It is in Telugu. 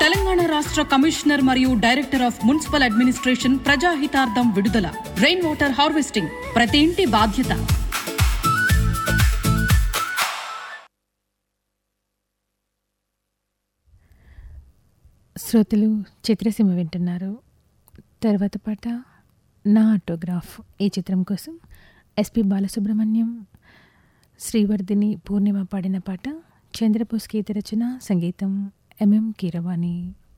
తెలంగాణ రాష్ట్ర కమిషనర్ మరియు డైరెక్టర్ ఆఫ్ మున్సిపల్ అడ్మినిస్ట్రేషన్ ప్రజాహితార్థం విడుదల రెయిన్ వాటర్ హార్వెస్టింగ్ ప్రతి ఇంటి బాధ్యత శ్రోతలు చిత్రసీమ వింటున్నారు తర్వాత పాట నా ఆటోగ్రాఫ్ ఈ చిత్రం కోసం ఎస్పి బాలసుబ్రహ్మణ్యం శ్రీవర్ధిని పూర్ణిమ పాడిన పాట చంద్రబోస్ గీత రచన సంగీతం ఎంఎం కీరవాణి